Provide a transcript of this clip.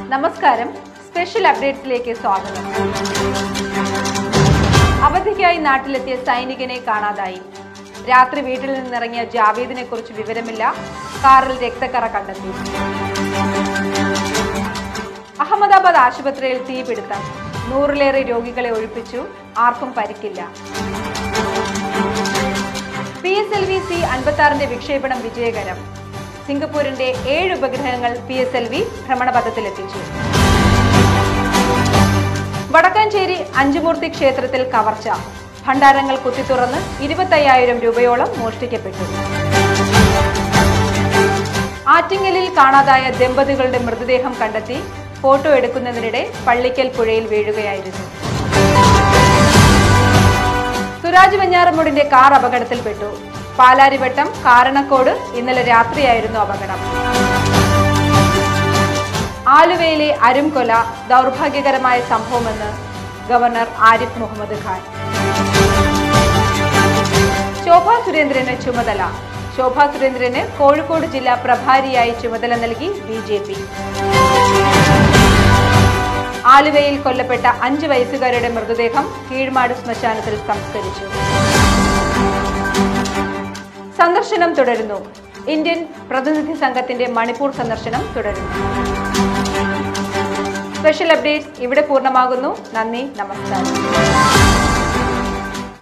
നമസ്കാരം സ്പെഷ്യൽ അപ്ഡേറ്റ്സിലേക്ക് സ്വാഗതം അവധിക്കായി നാട്ടിലെത്തിയ സൈനികനെ കാണാതായി രാത്രി വീട്ടിൽ നിന്നിറങ്ങിയ ജാവേദിനെ കുറിച്ച് വിവരമില്ല കാറിൽ രക്തക്കറ കണ്ടെത്തി അഹമ്മദാബാദ് ആശുപത്രിയിൽ തീപിടുത്തം നൂറിലേറെ രോഗികളെ ഒഴിപ്പിച്ചു ആർക്കും പരിക്കില്ല P S L V C അൻപത്തി ആറിന്റെ വിക്ഷേപണം വിജയകരം സിംഗപ്പൂരിന്റെ ഏഴ് ഉപഗ്രഹങ്ങൾ പി എസ് എൽ വി ഭ്രമണപഥത്തിലെത്തിച്ചു വടക്കാഞ്ചേരി അഞ്ചുമൂർത്തി ക്ഷേത്രത്തിൽ കവർച്ച ഭണ്ഡാരങ്ങൾ കുത്തിത്തുറന്ന് ഇരുപത്തയ്യായിരം രൂപയോളം മോഷ്ടിക്കപ്പെട്ടു ആറ്റിങ്ങലിൽ കാണാതായ ദമ്പതികളുടെ മൃതദേഹം കണ്ടെത്തി ഫോട്ടോ എടുക്കുന്നതിനിടെ പള്ളിക്കൽ പുഴയിൽ വീഴുകയായിരുന്നു സുരാജ് വെഞ്ഞാറമൂടിന്റെ കാർ അപകടത്തിൽപ്പെട്ടു പാലാരിവട്ടം കാരണക്കോട് ഇന്നലെ രാത്രിയായിരുന്നു അപകടം ആലുവയിലെ അരുംകൊല ദൗർഭാഗ്യകരമായ സംഭവമെന്ന് ഗവർണർ ആരിഫ് മുഹമ്മദ് ഖാൻ ശോഭാ സുരേന്ദ്രന് ചുമതല ശോഭാ സുരേന്ദ്രന് കോഴിക്കോട് ജില്ലാ പ്രഭാരിയായി ചുമതല നൽകി ബി ജെ പി ആലുവയിൽ കൊല്ലപ്പെട്ട അഞ്ച് വയസ്സുകാരുടെ മൃതദേഹം കീഴ്മാട് ശ്മശാനത്തിൽ സംസ്കരിച്ചു സന്ദർശനം തുടരുന്നു ഇന്ത്യൻ പ്രതിനിധി സംഘത്തിന്റെ മണിപ്പൂർ സന്ദർശനം തുടരുന്നു സ്പെഷ്യൽ അപ്ഡേറ്റ്സ് ഇവിടെ പൂർണ്ണമാകുന്നു നന്ദി നമസ്കാരം